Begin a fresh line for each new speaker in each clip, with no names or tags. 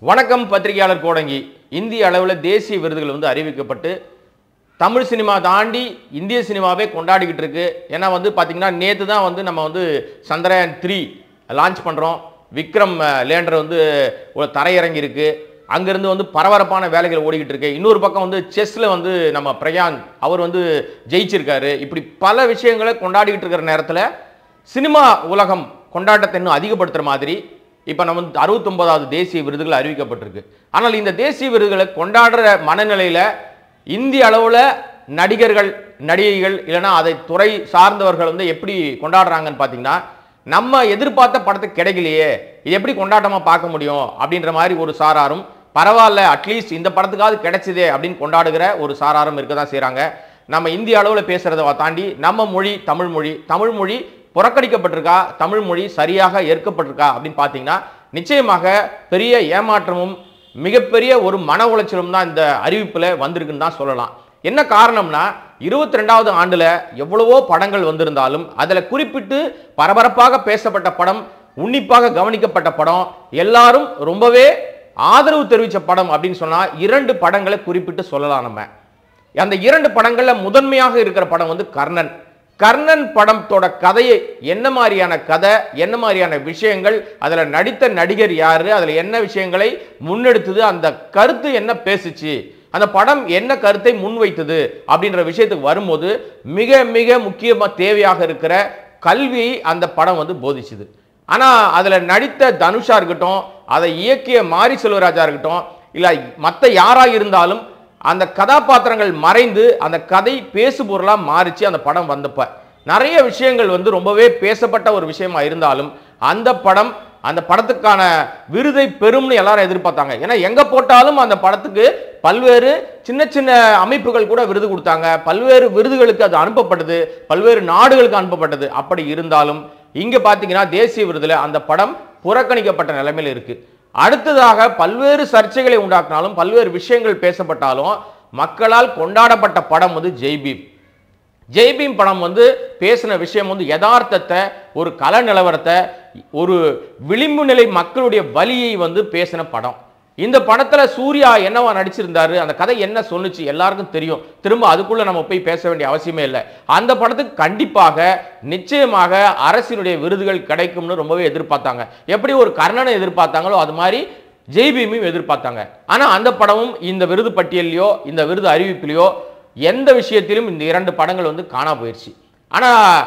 வணக்கம் பத்திரிகையாளர் கோடங்கி இந்திய அளவில் தேசிய விருதுகள் வந்து அறிவிக்கப்பட்டு தமிழ் சினிமா தாண்டி இந்திய சினிமாவே கொண்டாடிக்கிட்டு இருக்கு ஏன்னா வந்து பார்த்தீங்கன்னா நேற்று தான் வந்து நம்ம வந்து சந்திரயான் த்ரீ லான்ச் பண்ணுறோம் விக்ரம் லேண்டர் வந்து ஒரு தரையிறங்கி இருக்கு அங்கேருந்து வந்து பரபரப்பான வேலைகள் ஓடிக்கிட்டு இருக்கு இன்னொரு பக்கம் வந்து செஸ்ஸில் வந்து நம்ம பிரயாந்த் அவர் வந்து ஜெயிச்சிருக்காரு இப்படி பல விஷயங்களை கொண்டாடிக்கிட்டு இருக்கிற நேரத்தில் சினிமா உலகம் கொண்டாட்டத்தை இன்னும் அதிகப்படுத்துகிற மாதிரி இப்போ நம்ம வந்து அறுபத்தொன்பதாவது தேசிய விருதுகள் அறிவிக்கப்பட்டிருக்கு ஆனால் இந்த தேசிய விருதுகளை கொண்டாடுற மனநிலையில் இந்திய அளவில் நடிகர்கள் நடிகைகள் இல்லைன்னா அதை துறை சார்ந்தவர்கள் வந்து எப்படி கொண்டாடுறாங்கன்னு பார்த்தீங்கன்னா நம்ம எதிர்பார்த்த படத்துக்கு கிடைக்கலையே இது எப்படி கொண்டாட்டமாக பார்க்க முடியும் அப்படின்ற மாதிரி ஒரு சாராரும் பரவாயில்ல அட்லீஸ்ட் இந்த படத்துக்காவது கிடைச்சதே அப்படின்னு கொண்டாடுகிற ஒரு சாராரும் இருக்க தான் செய்கிறாங்க நம்ம இந்திய அளவில் பேசுகிறத தாண்டி நம்ம மொழி தமிழ் மொழி தமிழ் மொழி புறக்கணிக்கப்பட்டிருக்கா தமிழ் மொழி சரியாக ஏற்கப்பட்டிருக்கா அப்படின்னு பார்த்தீங்கன்னா நிச்சயமாக பெரிய ஏமாற்றமும் மிகப்பெரிய ஒரு மன உளைச்சலும் தான் இந்த அறிவிப்பில் வந்திருக்குன்னு தான் சொல்லலாம் என்ன காரணம்னா இருபத்தி ரெண்டாவது ஆண்டில் எவ்வளவோ படங்கள் வந்திருந்தாலும் அதில் குறிப்பிட்டு பரபரப்பாக பேசப்பட்ட படம் உன்னிப்பாக கவனிக்கப்பட்ட படம் எல்லாரும் ரொம்பவே ஆதரவு தெரிவித்த படம் அப்படின்னு சொன்னால் இரண்டு படங்களை குறிப்பிட்டு சொல்லலாம் நம்ம அந்த இரண்டு படங்கள்ல முதன்மையாக இருக்கிற படம் வந்து கர்ணன் கர்ணன் படத்தோட கதையை என்ன மாதிரியான கதை என்ன மாதிரியான விஷயங்கள் அதுல நடித்த நடிகர் யாரு அதுல என்ன விஷயங்களை முன்னெடுத்தது அந்த கருத்து என்ன பேசுச்சு அந்த படம் என்ன கருத்தை முன்வைத்தது அப்படின்ற விஷயத்துக்கு வரும்போது மிக மிக முக்கியமா தேவையாக இருக்கிற கல்வியை அந்த படம் வந்து போதிச்சுது ஆனா அதுல நடித்த தனுஷா இருக்கட்டும் அதை இயக்கிய மாரி செல்வராஜா இருக்கட்டும் இல்ல மற்ற யாரா இருந்தாலும் அந்த கதாபாத்திரங்கள் மறைந்து அந்த கதை பேசு பொருளா மாறிச்சு அந்த படம் வந்தப்ப நிறைய விஷயங்கள் வந்து ரொம்பவே பேசப்பட்ட ஒரு விஷயமா இருந்தாலும் அந்த படம் அந்த படத்துக்கான விருதை பெறும்னு எல்லாரும் எதிர்பார்த்தாங்க ஏன்னா எங்க போட்டாலும் அந்த படத்துக்கு பல்வேறு சின்ன சின்ன அமைப்புகள் கூட விருது கொடுத்தாங்க பல்வேறு விருதுகளுக்கு அது அனுப்பப்பட்டது பல்வேறு நாடுகளுக்கு அனுப்பப்பட்டது அப்படி இருந்தாலும் இங்க பாத்தீங்கன்னா தேசிய விருதுல அந்த படம் புறக்கணிக்கப்பட்ட நிலைமையில் இருக்கு அடுத்ததாக பல்வேறு சர்ச்சைகளை உண்டாக்கினாலும் பல்வேறு விஷயங்கள் பேசப்பட்டாலும் மக்களால் கொண்டாடப்பட்ட படம் வந்து ஜெய்பீம் ஜெய்பீம் படம் வந்து பேசின விஷயம் வந்து யதார்த்தத்தை ஒரு கல நிலவரத்தை ஒரு விளிம்பு நிலை மக்களுடைய வலியை வந்து பேசின படம் இந்த படத்துல சூர்யா என்னவா நடிச்சிருந்தாரு அந்த கதை என்ன சொன்னுச்சு எல்லாருக்கும் தெரியும் திரும்ப அதுக்குள்ள நம்ம போய் பேச வேண்டிய அவசியமே இல்லை அந்த படத்துக்கு கண்டிப்பாக நிச்சயமாக அரசினுடைய விருதுகள் கிடைக்கும்னு ரொம்பவே எதிர்பார்த்தாங்க எப்படி ஒரு கர்ணனை எதிர்பார்த்தாங்களோ அது மாதிரி ஜெய்பீமையும் எதிர்பார்த்தாங்க ஆனா அந்த படமும் இந்த விருது பட்டியலையோ இந்த விருது அறிவிப்பிலையோ எந்த விஷயத்திலும் இந்த இரண்டு படங்கள் வந்து காணா போயிடுச்சு ஆனா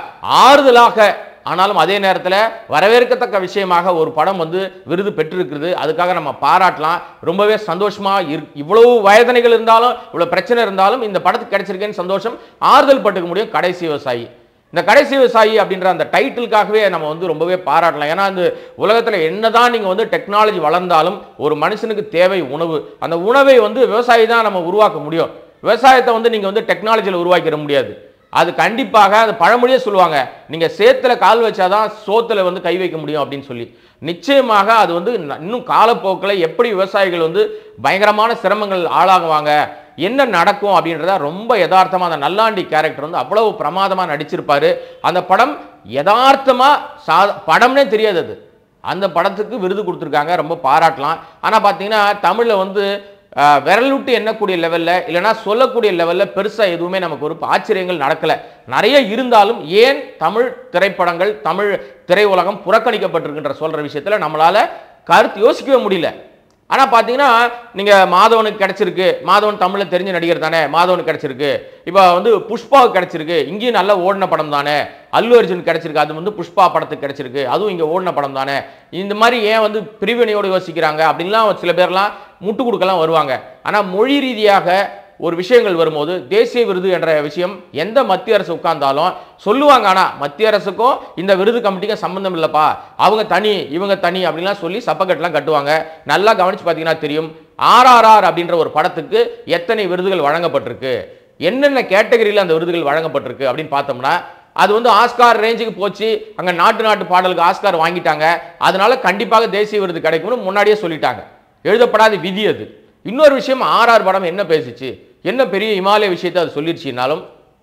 ஆறுதலாக ஆனாலும் அதே நேரத்தில் வரவேற்கத்தக்க விஷயமாக ஒரு படம் வந்து விருது பெற்றிருக்கிறது அதுக்காக நம்ம பாராட்டலாம் ரொம்பவே சந்தோஷமா இரு இவ்வளவு வயதனைகள் இருந்தாலும் இவ்வளவு பிரச்சனை இருந்தாலும் இந்த படத்துக்கு கிடைச்சிருக்கேன்னு சந்தோஷம் ஆறுதல் பட்டுக்க முடியும் கடைசி விவசாயி இந்த கடைசி விவசாயி அப்படின்ற அந்த டைட்டிலுக்காகவே நம்ம வந்து ரொம்பவே பாராட்டலாம் ஏன்னா அந்த உலகத்தில் என்னதான் நீங்கள் வந்து டெக்னாலஜி வளர்ந்தாலும் ஒரு மனுஷனுக்கு தேவை உணவு அந்த உணவை வந்து விவசாயி தான் நம்ம உருவாக்க முடியும் விவசாயத்தை வந்து நீங்கள் வந்து டெக்னாலஜியில் உருவாக்கிட முடியாது அது கண்டிப்பாக அது பழமொழியே சொல்லுவாங்க நீங்கள் சேத்துல கால் வச்சாதான் சோத்துல வந்து கை வைக்க முடியும் அப்படின்னு சொல்லி நிச்சயமாக அது வந்து ந- இன்னும் காலப்போக்கில் எப்படி விவசாயிகள் வந்து பயங்கரமான சிரமங்கள் ஆளாகுவாங்க என்ன நடக்கும் அப்படின்றத ரொம்ப யதார்த்தமா அந்த நல்லாண்டி கேரக்டர் வந்து அவ்வளவு பிரமாதமா நடிச்சிருப்பாரு அந்த படம் யதார்த்தமா சா படம்னே தெரியாது அது அந்த படத்துக்கு விருது கொடுத்துருக்காங்க ரொம்ப பாராட்டலாம் ஆனா பார்த்தீங்கன்னா தமிழ்ல வந்து அஹ், விரல் விட்டு எண்ணக்கூடிய லெவல்ல இல்லைன்னா சொல்லக்கூடிய லெவல்ல பெருசா எதுவுமே நமக்கு ஒரு ஆச்சரியங்கள் நடக்கல நிறைய இருந்தாலும் ஏன் தமிழ் திரைப்படங்கள் தமிழ் திரையுலகம் புறக்கணிக்கப்பட்டிருக்கின்ற சொல்ற விஷயத்துல நம்மளால கருத்து யோசிக்கவே முடியல ஆனா பாத்தீங்கன்னா நீங்க மாதவனுக்கு கிடைச்சிருக்கு மாதவன் தமிழ்ல தெரிஞ்ச நடிகர் தானே மாதவனுக்கு கிடைச்சிருக்கு இப்போ வந்து புஷ்பாவுக்கு கிடைச்சிருக்கு இங்கேயும் நல்ல ஓடின படம் தானே அல்லு அர்ஜுன் கிடைச்சிருக்கு அது வந்து புஷ்பா படத்துக்கு கிடைச்சிருக்கு அதுவும் இங்க ஓடின படம் தானே இந்த மாதிரி ஏன் வந்து பிரிவினையோடு யோசிக்கிறாங்க அப்படின்லாம் சில பேர்லாம் முட்டு கொடுக்கலாம் வருவாங்க ஆனா மொழி ரீதியாக ஒரு விஷயங்கள் வரும்போது தேசிய விருது என்ற விஷயம் எந்த மத்திய அரசு உட்கார்ந்தாலும் சொல்லுவாங்க ஆனா மத்திய அரசுக்கும் இந்த விருது கமிட்டிக்கும் சம்பந்தம் இல்லப்பா அவங்க தனி இவங்க தனி அப்படின்லாம் சொல்லி சப்பக்கட்டெல்லாம் கட்டுவாங்க நல்லா கவனிச்சு பார்த்தீங்கன்னா தெரியும் ஆர்ஆர்ஆர் அப்படின்ற ஒரு படத்துக்கு எத்தனை விருதுகள் வழங்கப்பட்டிருக்கு என்னென்ன கேட்டகரியில் அந்த விருதுகள் வழங்கப்பட்டிருக்கு அப்படின்னு பார்த்தோம்னா அது வந்து ஆஸ்கார் ரேஞ்சுக்கு போச்சு அங்க நாட்டு நாட்டு பாடலுக்கு ஆஸ்கார் வாங்கிட்டாங்க அதனால கண்டிப்பாக தேசிய விருது கிடைக்கும்னு முன்னாடியே சொல்லிட்டாங்க எழுதப்படாத விதி அது இன்னொரு விஷயம் ஆர்ஆர் படம் என்ன பேசுச்சு என்ன பெரிய இமாலய விஷயத்தை அது சொல்லிடுச்சுனாலும்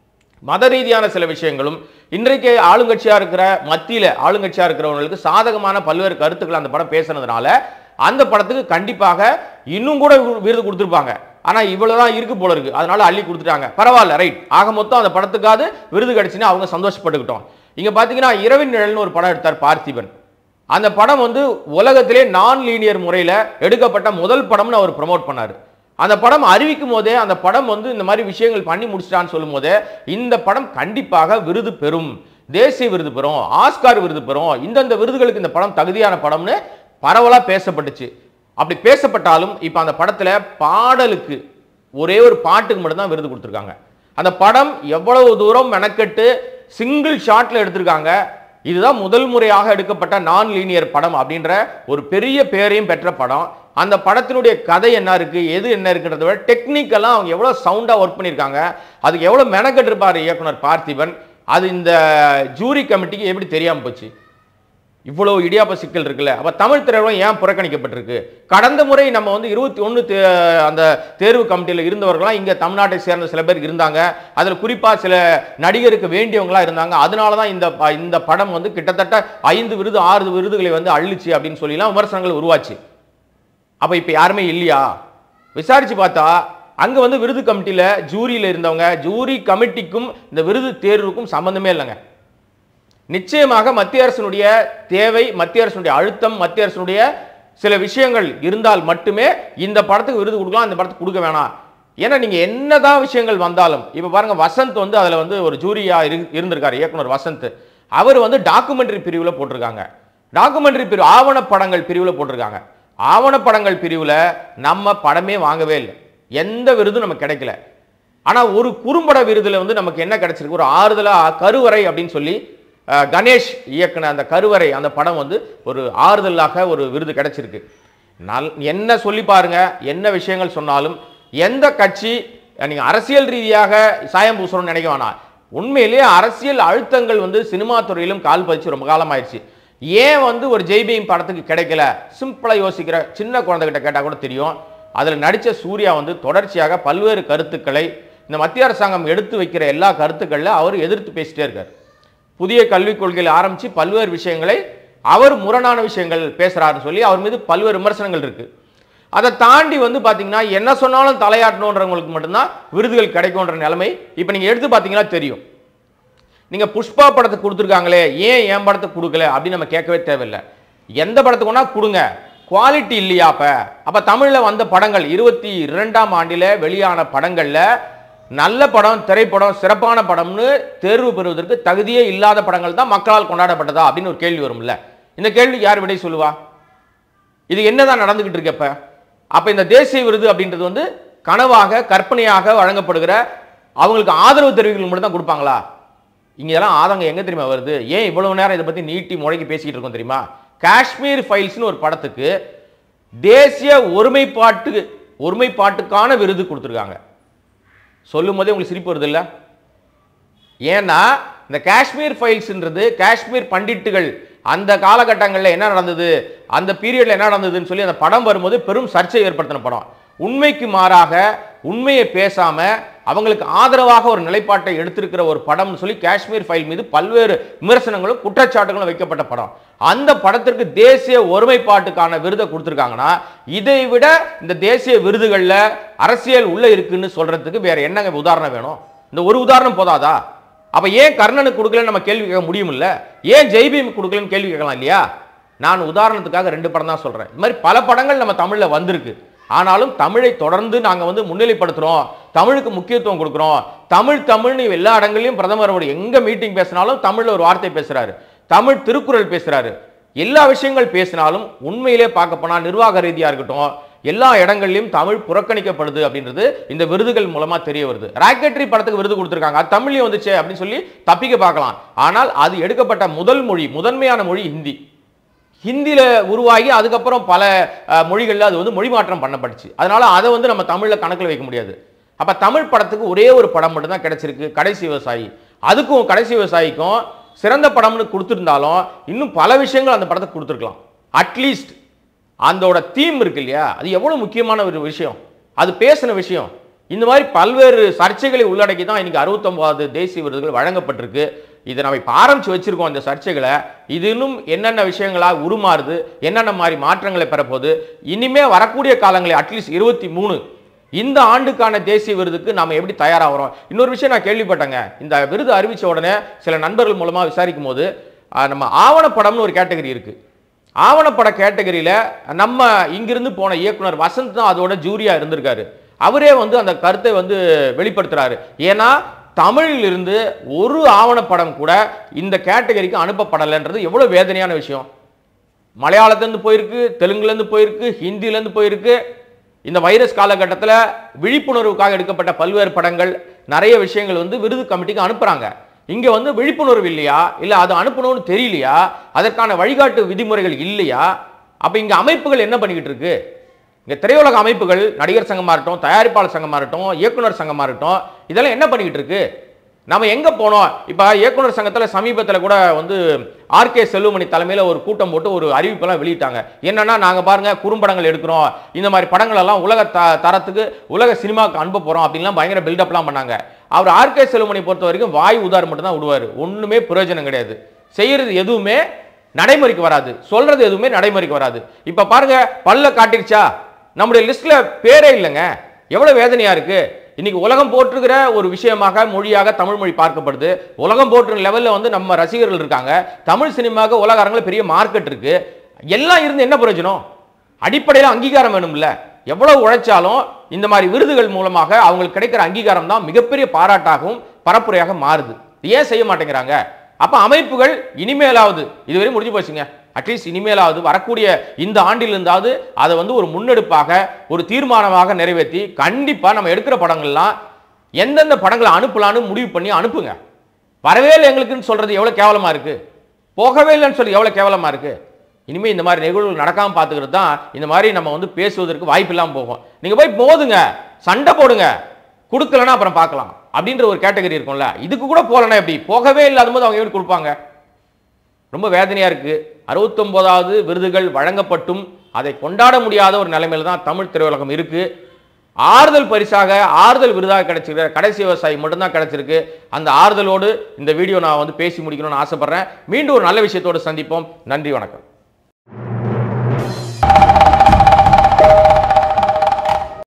மத ரீதியான சில விஷயங்களும் இன்றைக்கு ஆளுங்கட்சியா இருக்கிற மத்தியில ஆளுங்கட்சியா இருக்கிறவங்களுக்கு சாதகமான பல்வேறு கருத்துக்கள் அந்த படம் பேசுனதுனால அந்த படத்துக்கு கண்டிப்பாக இன்னும் கூட வி- விருது கொடுத்துருப்பாங்க ஆனா இவ்வளவுதான் இருக்கு போல இருக்கு அதனால அள்ளி கொடுத்துட்டாங்க பரவாயில்ல ரைட் ஆக மொத்தம் அந்த படத்துக்காவது விருது கிடைச்சுன்னா அவங்க சந்தோஷப்பட்டுக்கிட்டோம் இங்க பாத்தீங்கன்னா இரவின் நிழல்னு ஒரு படம் எடுத்தார் பார்த்திபன் அந்த படம் வந்து உலகத்திலே நான் லீனியர் முறையில் எடுக்கப்பட்ட முதல் படம்னு அவர் ப்ரமோட் பண்ணார் அந்த படம் அறிவிக்கும் போதே அந்த படம் வந்து இந்த மாதிரி விஷயங்கள் பண்ணி முடிச்சிட்டான்னு சொல்லும் போதே இந்த படம் கண்டிப்பாக விருது பெறும் தேசிய விருது பெறும் ஆஸ்கார் விருது பெறும் இந்தந்த விருதுகளுக்கு இந்த படம் தகுதியான படம்னு பரவலாக பேசப்பட்டுச்சு அப்படி பேசப்பட்டாலும் இப்போ அந்த படத்தில் பாடலுக்கு ஒரே ஒரு பாட்டுக்கு மட்டும்தான் விருது கொடுத்துருக்காங்க அந்த படம் எவ்வளவு தூரம் மெனக்கெட்டு சிங்கிள் ஷாட்ல எடுத்திருக்காங்க இதுதான் முதல் முறையாக எடுக்கப்பட்ட நான் லீனியர் படம் அப்படின்ற ஒரு பெரிய பேரையும் பெற்ற படம் அந்த படத்தினுடைய கதை என்ன இருக்கு எது என்ன இருக்குன்றத விட டெக்னிக்கெல்லாம் அவங்க எவ்வளோ சவுண்டாக ஒர்க் பண்ணியிருக்காங்க அதுக்கு எவ்வளோ மெனக்கெட்டிருப்பார் இயக்குனர் பார்த்திபன் அது இந்த ஜூரி கமிட்டிக்கு எப்படி தெரியாமல் போச்சு இவ்வளோ இடியாப்ப சிக்கல் இருக்குல்ல அப்போ தமிழ் திரையுலகம் ஏன் புறக்கணிக்கப்பட்டிருக்கு கடந்த முறை நம்ம வந்து இருபத்தி ஒன்று அந்த தேர்வு கமிட்டியில் இருந்தவர்களாம் இங்கே தமிழ்நாட்டை சேர்ந்த சில பேர் இருந்தாங்க அதில் குறிப்பாக சில நடிகருக்கு வேண்டியவங்களா இருந்தாங்க அதனால தான் இந்த ப- இந்த படம் வந்து கிட்டத்தட்ட ஐந்து விருது ஆறு விருதுகளை வந்து அள்ளிச்சு அப்படின்னு சொல்லிலாம் விமர்சனங்கள் உருவாச்சு அப்போ இப்போ யாருமே இல்லையா விசாரிச்சு பார்த்தா அங்கே வந்து விருது கமிட்டியில் ஜூரியில் இருந்தவங்க ஜூரி கமிட்டிக்கும் இந்த விருது தேர்வுக்கும் சம்பந்தமே இல்லைங்க நிச்சயமாக மத்திய அரசினுடைய தேவை மத்திய அரசினுடைய அழுத்தம் மத்திய அரசினுடைய சில விஷயங்கள் இருந்தால் மட்டுமே இந்த படத்துக்கு விருது கொடுக்கலாம் இந்த படத்துக்கு கொடுக்க வேணாம் ஏன்னா நீங்க என்னதான் விஷயங்கள் வந்தாலும் இப்ப பாருங்க வசந்த் வந்து அதுல வந்து ஒரு ஜூரியா இரு- இருந்திருக்காரு இயக்குனர் வசந்த் அவர் வந்து டாக்குமெண்ட்ரி பிரிவுல போட்டிருக்காங்க டாக்குமெண்ட்ரி பிரிவு ஆவணப்படங்கள் பிரிவுல போட்டிருக்காங்க ஆவணப்படங்கள் பிரிவுல நம்ம படமே வாங்கவே இல்லை எந்த விருதும் நமக்கு கிடைக்கல ஆனா ஒரு குறும்பட விருதுல வந்து நமக்கு என்ன கிடைச்சிருக்கு ஒரு ஆறுதலா கருவறை அப்படின்னு சொல்லி அஹ், கணேஷ் இயக்குன அந்த கருவறை அந்த படம் வந்து ஒரு ஆறுதலாக ஒரு விருது கிடைச்சிருக்கு நல் என்ன சொல்லி பாருங்க என்ன விஷயங்கள் சொன்னாலும் எந்த கட்சி அஹ், நீங்க அரசியல் ரீதியாக சாயம் பூசணும்னு நினைக்க வேணாம் உண்மையிலேயே அரசியல் அழுத்தங்கள் வந்து சினிமா துறையிலும் கால் பதிச்சு ரொம்ப காலம் ஆயிடுச்சு ஏன் வந்து ஒரு ஜெய்பீம் படத்துக்கு கிடைக்கல சிம்பிளா யோசிக்கிற சின்ன குழந்தைகிட்ட கேட்டால் கூட தெரியும் அதில் நடித்த சூர்யா வந்து தொடர்ச்சியாக பல்வேறு கருத்துக்களை இந்த மத்திய அரசாங்கம் எடுத்து வைக்கிற எல்லா கருத்துக்களில் அவர் எதிர்த்து பேசிட்டே இருக்கார் புதிய கல்விக் கொள்கையில் ஆரம்பித்து பல்வேறு விஷயங்களை அவர் முரணான விஷயங்கள் பேசுகிறாருன்னு சொல்லி அவர் மீது பல்வேறு விமர்சனங்கள் இருக்கு அதை தாண்டி வந்து பார்த்தீங்கன்னா என்ன சொன்னாலும் தலையாட்டணுன்றவங்களுக்கு மட்டும்தான் விருதுகள் கிடைக்கும்ன்ற நிலைமை இப்போ நீங்கள் எடுத்து பார்த்தீங்கன்னா தெரியும் நீங்க புஷ்பா படத்துக்கு கொடுத்துருக்காங்களே ஏன் என் படத்துக்கு கொடுக்கல அப்படின்னு நம்ம கேட்கவே தேவையில்லை எந்த படத்துக்கு வேணா கொடுங்க குவாலிட்டி இல்லையா அப்ப அப்ப தமிழ்ல வந்த படங்கள் இருபத்தி இரண்டாம் ஆண்டில வெளியான படங்கள்ல நல்ல படம் திரைப்படம் சிறப்பான படம்னு தேர்வு பெறுவதற்கு தகுதியே இல்லாத படங்கள் தான் மக்களால் கொண்டாடப்பட்டதா அப்படின்னு ஒரு கேள்வி வரும்ல இந்த கேள்விக்கு யார் விடை சொல்லுவா இது என்னதான் நடந்துகிட்டு இருக்கு அப்ப அப்ப இந்த தேசிய விருது அப்படின்றது வந்து கனவாக கற்பனையாக வழங்கப்படுகிற அவங்களுக்கு ஆதரவு தெரிவிக்கல் மட்டும் தான் கொடுப்பாங்களா இங்க இதெல்லாம் ஆதங்கம் எங்க தெரியுமா வருது ஏன் இவ்வளவு நேரம் இதை பத்தி நீட்டி முழங்கி பேசிக்கிட்டு இருக்கோம் தெரியுமா காஷ்மீர் ஃபைல்ஸ்னு ஒரு படத்துக்கு தேசிய ஒருமைப்பாட்டு ஒருமைப்பாட்டுக்கான விருது கொடுத்துருக்காங்க சொல்லும் போதே உங்களுக்கு சிரிப்பு வருது இல்லை ஏன்னா இந்த காஷ்மீர் ஃபைல்ஸ்ன்றது காஷ்மீர் பண்டிட்டுகள் அந்த காலகட்டங்களில் என்ன நடந்தது அந்த பீரியட்ல என்ன நடந்ததுன்னு சொல்லி அந்த படம் வரும்போது பெரும் சர்ச்சை ஏற்படுத்தின படம் உண்மைக்கு மாறாக உண்மையை பேசாம அவங்களுக்கு ஆதரவாக ஒரு நிலைப்பாட்டை எடுத்திருக்கிற ஒரு படம்னு சொல்லி காஷ்மீர் ஃபைல் மீது பல்வேறு விமர்சனங்களும் குற்றச்சாட்டுகளும் வைக்கப்பட்ட படம் அந்த படத்திற்கு தேசிய ஒருமைப்பாட்டுக்கான விருதை கொடுத்துருக்காங்கன்னா இதை விட இந்த தேசிய விருதுகள்ல அரசியல் உள்ள இருக்குன்னு சொல்றதுக்கு வேற என்னங்க உதாரணம் வேணும் இந்த ஒரு உதாரணம் போதாதா அப்ப ஏன் கர்ணனுக்கு கொடுக்கலன்னு நம்ம கேள்வி கேட்க முடியுமில்ல ஏன் ஜெய்பீம் கொடுக்கலன்னு கேள்வி கேட்கலாம் இல்லையா நான் உதாரணத்துக்காக ரெண்டு படம் தான் சொல்றேன் இந்த மாதிரி பல படங்கள் நம்ம தமிழ்ல வந்திருக்கு ஆனாலும் தமிழை தொடர்ந்து நாங்க வந்து முன்னிலைப்படுத்துறோம் தமிழுக்கு முக்கியத்துவம் கொடுக்குறோம் தமிழ் தமிழ்னு எல்லா இடங்களையும் பிரதமர் அவர் எங்க மீட்டிங் பேசினாலும் தமிழ்ல ஒரு வார்த்தை பேசுறாரு தமிழ் திருக்குறள் பேசுறாரு எல்லா விஷயங்கள் பேசினாலும் உண்மையிலே பார்க்க போனா நிர்வாக ரீதியா இருக்கட்டும் எல்லா இடங்கள்லயும் தமிழ் புறக்கணிக்கப்படுது அப்படின்றது இந்த விருதுகள் மூலமா தெரிய வருது ராக்கெட்ரி படத்துக்கு விருது கொடுத்துருக்காங்க அது தமிழ்லயே வந்துச்சே அப்படின்னு சொல்லி தப்பிக்க பார்க்கலாம் ஆனால் அது எடுக்கப்பட்ட முதல் மொழி முதன்மையான மொழி ஹிந்தி ஹிந்தியில உருவாகி அதுக்கப்புறம் பல அஹ், மொழிகள்ல அது வந்து மொழி மாற்றம் பண்ணப்பட்டுச்சு அதனால அதை வந்து நம்ம தமிழ்ல கணக்கில் வைக்க முடியாது அப்ப தமிழ் படத்துக்கு ஒரே ஒரு படம் மட்டும் தான் கிடைச்சிருக்கு கடைசி விவசாயி அதுக்கும் கடைசி விவசாயிக்கும் சிறந்த படம்னு கொடுத்துருந்தாலும் இன்னும் பல விஷயங்கள் அந்த படத்துக்கு கொடுத்துருக்கலாம் அட்லீஸ்ட் அதோட தீம் இருக்கு இல்லையா அது எவ்வளவு முக்கியமான ஒரு விஷயம் அது பேசின விஷயம் இந்த மாதிரி பல்வேறு சர்ச்சைகளை உள்ளடக்கி தான் இன்னைக்கு அறுபத்தொன்பதாவது தேசிய விருதுகள் வழங்கப்பட்டிருக்கு இதை நம்ம இப்போ ஆரம்பிச்சு வச்சிருக்கோம் இந்த சர்ச்சைகளை இது இன்னும் என்னென்ன விஷயங்களாக உருமாறுது என்னென்ன மாதிரி மாற்றங்களை பெறப்போகுது இனிமே வரக்கூடிய காலங்களில் அட்லீஸ்ட் இருபத்தி மூணு இந்த ஆண்டுக்கான தேசிய விருதுக்கு நாம எப்படி தயாராகிறோம் இன்னொரு விஷயம் நான் கேள்விப்பட்டேங்க இந்த விருது அறிவிச்ச உடனே சில நண்பர்கள் மூலமா விசாரிக்கும் போது ஆஹ், நம்ம ஆவணப்படம்னு ஒரு கேட்டகரி இருக்கு ஆவணப்பட கேட்டகரியில நம்ம இங்கிருந்து போன இயக்குனர் வசந்த் தான் அதோட ஜூரியா இருந்திருக்காரு அவரே வந்து அந்த கருத்தை வந்து வெளிப்படுத்துறாரு ஏன்னா தமிழில் இருந்து ஒரு ஆவணப்படம் கூட இந்த கேட்டகரிக்கு அனுப்பப்படலைன்றது எவ்வளவு வேதனையான விஷயம் மலையாளத்துலேருந்து போயிருக்கு தெலுங்குலேருந்து போயிருக்கு ஹிந்திலேருந்து போயிருக்கு இந்த வைரஸ் காலகட்டத்தில் விழிப்புணர்வுக்காக எடுக்கப்பட்ட பல்வேறு படங்கள் நிறைய விஷயங்கள் வந்து விருது கமிட்டிக்கு அனுப்புகிறாங்க இங்கே வந்து விழிப்புணர்வு இல்லையா இல்லை அது அனுப்பணும்னு தெரியலையா அதற்கான வழிகாட்டு விதிமுறைகள் இல்லையா அப்போ இங்கே அமைப்புகள் என்ன பண்ணிக்கிட்டு இருக்கு இங்கே திரையுலக அமைப்புகள் நடிகர் சங்கமாக இருக்கட்டும் தயாரிப்பாளர் சங்கமாக இருக்கட்டும் இயக்குனர் சங்கமாக இருக்கட்டும் இதெல்லாம் என்ன பண்ணிக்கிட்டு இருக்கு நம்ம எங்க போனோம் இப்போ இயக்குனர் சங்கத்துல சமீபத்துல கூட வந்து ஆர்கே செல்வமணி தலைமையில ஒரு கூட்டம் போட்டு ஒரு அறிவிப்பெல்லாம் வெளியிட்டாங்க என்னன்னா நாங்க பாருங்க குறும்படங்கள் எடுக்கிறோம் இந்த மாதிரி படங்கள் எல்லாம் உலக த தரத்துக்கு உலக சினிமாவுக்கு அனுப்ப போறோம் அப்படின்லாம் பயங்கர பில்டப்லாம் பண்ணாங்க அவர் ஆர்கே செல்வமணி பொறுத்த வரைக்கும் வாய் உதார் மட்டும் தான் விடுவார் ஒண்ணுமே பிரயோஜனம் கிடையாது செய்யறது எதுவுமே நடைமுறைக்கு வராது சொல்றது எதுவுமே நடைமுறைக்கு வராது இப்ப பாருங்க பல்ல காட்டிருச்சா நம்முடைய லிஸ்ட்ல பேரே இல்லைங்க எவ்வளவு வேதனையா இருக்கு இன்னைக்கு உலகம் போற்றுகிற ஒரு விஷயமாக மொழியாக தமிழ் மொழி பார்க்கப்படுது உலகம் போற்றுற லெவல்ல வந்து நம்ம ரசிகர்கள் இருக்காங்க தமிழ் சினிமாவுக்கு உலக அரங்கில் பெரிய மார்க்கெட் இருக்கு எல்லாம் இருந்து என்ன பிரயோஜனம் அடிப்படையில் அங்கீகாரம் வேணும்ல எவ்வளவு உழைச்சாலும் இந்த மாதிரி விருதுகள் மூலமாக அவங்களுக்கு கிடைக்கிற அங்கீகாரம் தான் மிகப்பெரிய பாராட்டாகவும் பரப்புரையாக மாறுது ஏன் செய்ய மாட்டேங்கிறாங்க அப்ப அமைப்புகள் இனிமேலாவது இதுவரை முடிஞ்சு போச்சுங்க அட்லீஸ்ட் இனிமேலாவது வரக்கூடிய இந்த ஆண்டிலிருந்தாவது அதை வந்து ஒரு முன்னெடுப்பாக ஒரு தீர்மானமாக நிறைவேற்றி கண்டிப்பா நம்ம எடுக்கிற படங்கள்லாம் எந்தெந்த படங்களை அனுப்பலான்னு முடிவு பண்ணி அனுப்புங்க வரவே இல்லை எங்களுக்குன்னு சொல்றது எவ்வளவு கேவலமா இருக்கு போகவே இல்லைன்னு சொல்லி எவ்வளவு கேவலமா இருக்கு இனிமே இந்த மாதிரி நிகழ்வுகள் நடக்காம பார்த்துக்கிறது தான் இந்த மாதிரி நம்ம வந்து பேசுவதற்கு வாய்ப்பு இல்லாமல் போகும் நீங்க போய் மோதுங்க சண்டை போடுங்க கொடுக்கலன்னா அப்புறம் பார்க்கலாம் அப்படின்ற ஒரு கேட்டகரி இருக்கும்ல இதுக்கு கூட போகலன்னா எப்படி போகவே இல்லாத போது அவங்க எப்படி கொடுப்பாங்க ரொம்ப வேதனையா இருக்கு அறுபத்தொன்பதாவது விருதுகள் வழங்கப்பட்டும் அதை கொண்டாட முடியாத ஒரு நிலைமையில தான் தமிழ் திரையுலகம் இருக்கு ஆறுதல் பரிசாக ஆறுதல் விருதாக கிடைச்சிருக்கிற கடைசி விவசாயி மட்டும்தான் கிடைச்சிருக்கு அந்த ஆறுதலோடு இந்த வீடியோ நான் வந்து பேசி முடிக்கணும்னு ஆசைப்படுறேன் மீண்டும் ஒரு நல்ல விஷயத்தோடு சந்திப்போம் நன்றி வணக்கம்